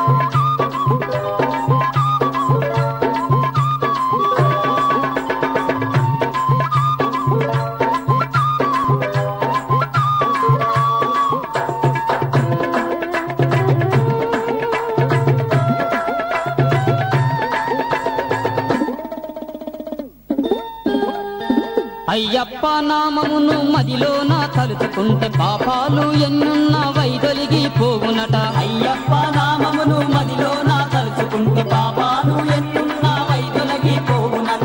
అయ్యప్ప నామమును మదిలోన తలుచుకుంటే పాపాలు ఎన్నున్న వైదొలిగి పోవునట అయ్యప్ప నామమును మదిలో నా తలుచుకుంటే పాపాలు ఎన్నున్నా వైదొలగి పోవునట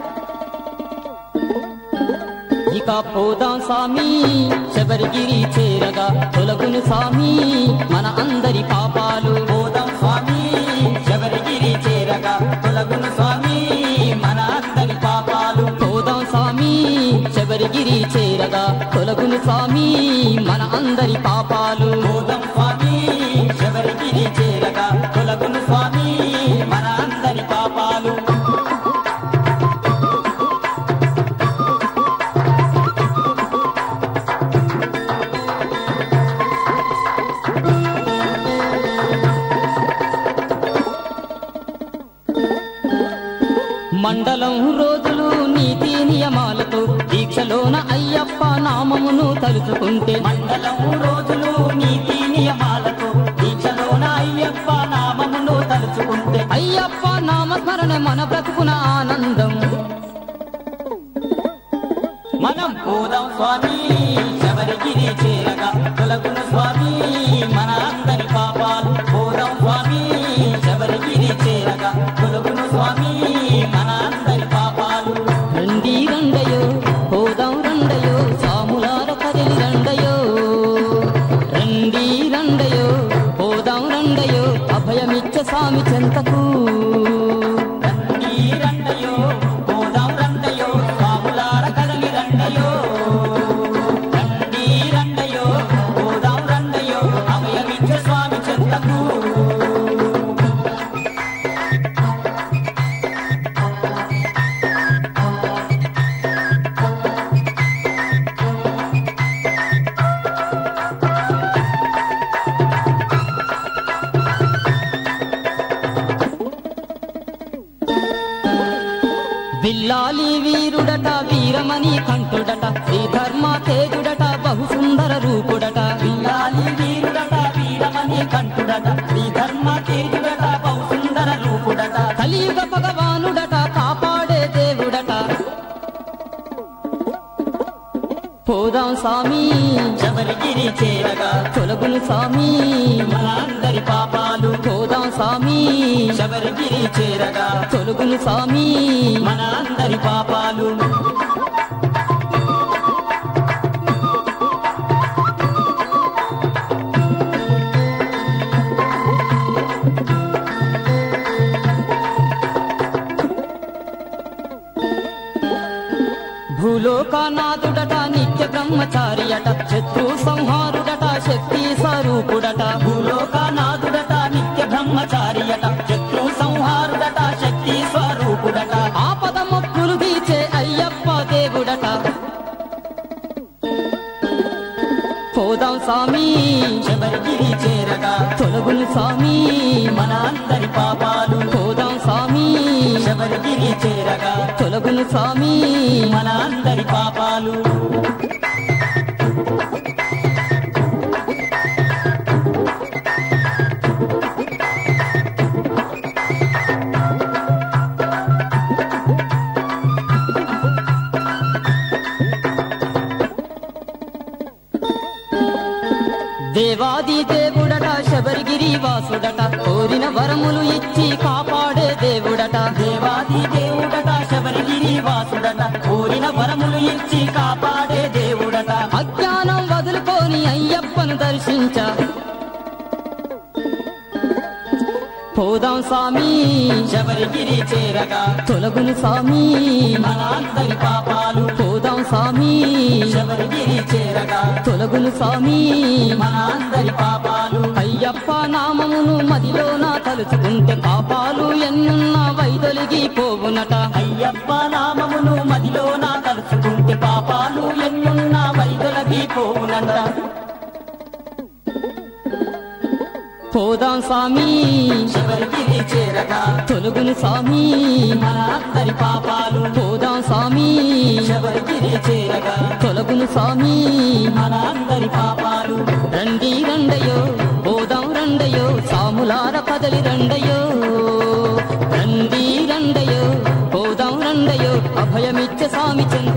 ఇక పోదాం స్వామి శబరిగిరి చేరగా తొలగును స్వామి మన అందరి పాపాలు పోదాం స్వామి శబరిగిరి చేరగా తొలగును స్వామి మన అందరి పాపాలు పోదాం స్వామి శబరిగిరి చేరగా తొలగును స్వామి మన అందరి పాపాలు పోదాం స్వామి శబరిగిరి చేరగా తొలగును స్వామి మన అందరి పాపాలు మండలం రోజులు నీతి నియమాలతో దీక్షలోన అయ్యప్ప నామమును తలుచుకుంటే మండలం రోజులు నీతి నియమాలతో దీక్షలోన అయ్యప్ప నామమును తలుచుకుంటే అయ్యప్ప నామస్మరణ మన బ్రతుకున ఆనందం మనం పోదాం స్వామి శబరిగిరి చేరగా తొలగును స్వామి మన అందరి పాపాలు పోదాం స్వామి శబరిగిరి చేరగా తొలగును స్వామి మన అందరి పాపాలు రండి రండయో పోదాం రండయో సాములార కదిలి రండయో రండి రండయో పోదాం రండయో అభయమిచ్చ స్వామి చెంతకు రండి రండయో పోదాం రండయో స్వాములార కదలి రండయో రండి రండయో పోదాం రండయో అభయమిచ్చ స్వామి చెంతకు బిల్లాలి వీరుడట వీరమణి కంఠుడట శ్రీధర్మ తేజుడట బహు సుందర రూపుడట విల్లాలి వీరుడట వీరమణి కంఠుడట శ్రీధర్మ తేజుడట బహు సుందర రూపుడట కలియుగ భగవానుడట కాపాడే దేవుడట పోదాం స్వామి శబరిగిరి చేరగా తొలగును స్వామి మన అందరి పాపాలు పోదాం స్వామి శబరిగిరి చేరగా తొలగును స్వామి మన అందరి పాపాలు భూలోకనాథుడట నిత్య బ్రహ్మచారియట శత్రు సంహారుడట శక్తి స్వరూపుడట భూలోకనాథుడట నిత్య బ్రహ్మచారియట శత్రు సంహారుడట శక్తి స్వరూపుడట ఆపద మొక్కులు తీర్చే అయ్యప్ప దేవుడట పోదాం స్వామి శబరిగిరి చేరగా తొలగును స్వామి మన అందరి పాపాలు పోదాం స్వామి శబరిగిరి చేరగా తొలగును స్వామి మన అందరి పాపాలు దేవాది దేవుడట శబరిగిరి వాసుడట కోరిన వరములు ఇచ్చి కాపాడే దేవుడట దేవాది దేవుడట శబరిగిరి వాసుడట కోరిన వరములు ఇచ్చి కాపాడే దేవుడట అజ్ఞానం వదులుకొని అయ్యప్పను దర్శించ పోదాం స్వామి శబరిగిరి చేరగా తొలగును స్వామి మన అందరి పాపాలు పోదాం స్వామి శబరిగిరి చేరగా తొలగును స్వామి మన అందరి పాపాలు అయ్యప్ప నామమును మదిలోన తలుచుకుంటే పాపాలు ఎన్నున్న వైదొలిగి పోవునట అయ్యప్ప నామమును మదిలో నా తలుచుకుంటే పాపాలు ఎన్నున్నా వైదొలగి పోవునంట పోదాం స్వామి శబరిగిరి చేరగా తొలుగును స్వామి మన అందరి పాపాలు పోదాం స్వామి శబరిగిరి చేరగా తొలగును స్వామి మన అందరి పాపాలు రండి రండయో పోదాం రండయో సాములార కదలి రండయో రండి రండయో పోదాం రండయో అభయమిచ్చ స్వామి చెంత